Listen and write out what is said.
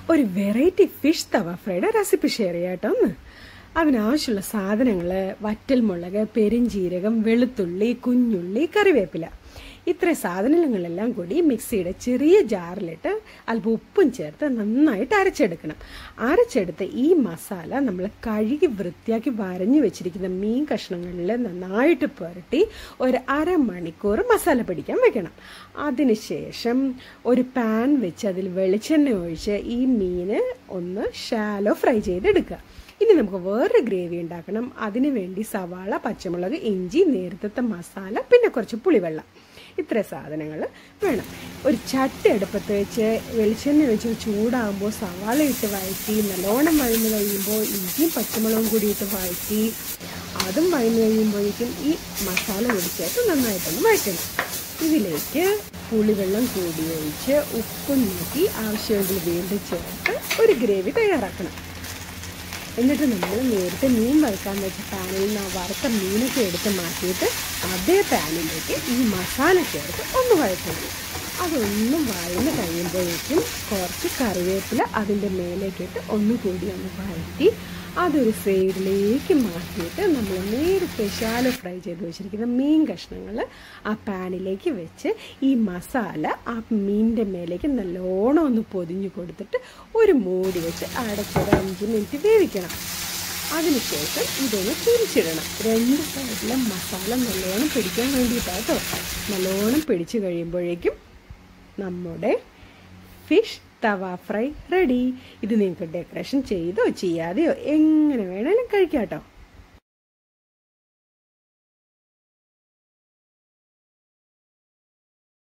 ഒരു variety fish tawa ഫ്രൈയുടെ recipe share ചെയ്യാം കേട്ടോ ഒന്ന് അതിനാവശ്യമുള്ള സാധനങ്ങൾ വറ്റൽമുളക് പെരിഞ്ചീരകം വെളുത്തുള്ളി കുഞ്ഞുള്ളി കറിവേപ്പില ഇത്ര സാധനങ്ങളെല്ലാം കൂടി മിക്സിയുടെ ചെറിയ ജാറിലിട്ട് അല്പം ഉപ്പും ചേർത്ത് നന്നായിട്ട് അരച്ചെടുക്കണം അരച്ചെടുത്ത് ഈ മസാല നമ്മൾ കഴുകി വൃത്തിയാക്കി വരഞ്ഞു വെച്ചിരിക്കുന്ന മീൻ കഷ്ണങ്ങളിൽ നന്നായിട്ട് പുരട്ടി ഒരു അരമണിക്കൂർ മസാല പിടിക്കാൻ വെക്കണം അതിനുശേഷം ഒരു പാൻ വെച്ച് അതിൽ വെളിച്ചെണ്ണ ഒഴിച്ച് ഈ മീന് ഒന്ന് ഷാലോ ഫ്രൈ ചെയ്തെടുക്കുക ഇനി നമുക്ക് വേറൊരു ഗ്രേവി ഉണ്ടാക്കണം അതിനു വേണ്ടി സവാള പച്ചമുളക് ഇഞ്ചി നേരത്തെ മസാല പിന്നെ കുറച്ച് പുളിവെള്ളം ഇത്ര സാധനങ്ങൾ വേണം ഒരു ചട്ടി അടുപ്പത്ത് വെച്ച് വെളിച്ചെണ്ണ വെച്ച് ചൂടാകുമ്പോൾ സവാള ഇട്ട് വഴറ്റി നല്ലോണം വഴന്ന് കഴിയുമ്പോൾ ഇഞ്ചിയും പച്ചമുളകും കൂടി ഇട്ട് വഴറ്റി അതും വഴന്ന് കഴിയുമ്പോഴേക്കും ഈ മസാല പൊടിച്ചേർത്ത് നന്നായിട്ടൊന്ന് വഴറ്റണം ഇതിലേക്ക് പുളിവെള്ളം കൂടി ഒഴിച്ച് ഉപ്പും നോക്കി ആവശ്യമെങ്കിൽ വീണ്ടും ചേർത്ത് ഒരു ഗ്രേവി തയ്യാറാക്കണം എന്നിട്ട് നമ്മൾ നേരത്തെ മീൻ വറുക്കാൻ വെച്ച പാനിൽ നിന്ന് ആ വറുത്ത മീനൊക്കെ എടുത്ത് മാറ്റിയിട്ട് അതേ പാനിലേക്ക് ഈ മസാല ചേർത്ത് ഒന്ന് വഴറ്റണം അതൊന്നും വഴന്ന് കഴിയുമ്പോഴേക്കും കുറച്ച് കറിവേപ്പില അതിൻ്റെ മേലേക്കിട്ട് ഒന്നും കൂടി ഒന്ന് വഴറ്റി അതൊരു സൈഡിലേക്ക് മാറ്റിയിട്ട് നമ്മൾ നേരത്തെ ശാലോ ഫ്രൈ ചെയ്ത് വെച്ചിരിക്കുന്ന മീൻ കഷ്ണങ്ങൾ ആ പാനിലേക്ക് വെച്ച് ഈ മസാല ആ മീനിൻ്റെ മേലേക്ക് നല്ലോണം ഒന്ന് പൊതിഞ്ഞു കൊടുത്തിട്ട് ഒരു മൂടി വെച്ച് അടച്ചൊരു അഞ്ച് മിനിറ്റ് വേവിക്കണം അതിനുശേഷം ഇതൊന്ന് തിരിച്ചിടണം രണ്ട് സൈഡിലും മസാല നല്ലോണം പിടിക്കാൻ വേണ്ടിയിട്ടാണ് കേട്ടോ നല്ലോണം പിടിച്ചു കഴിയുമ്പോഴേക്കും നമ്മുടെ ഫിഷ് തവ ഫ്രൈ റെഡി ഇത് നിങ്ങൾക്ക് ഡെക്കറേഷൻ ചെയ്തോ ചെയ്യാതെയോ എങ്ങനെ വേണേലും കഴിക്കാം കേട്ടോ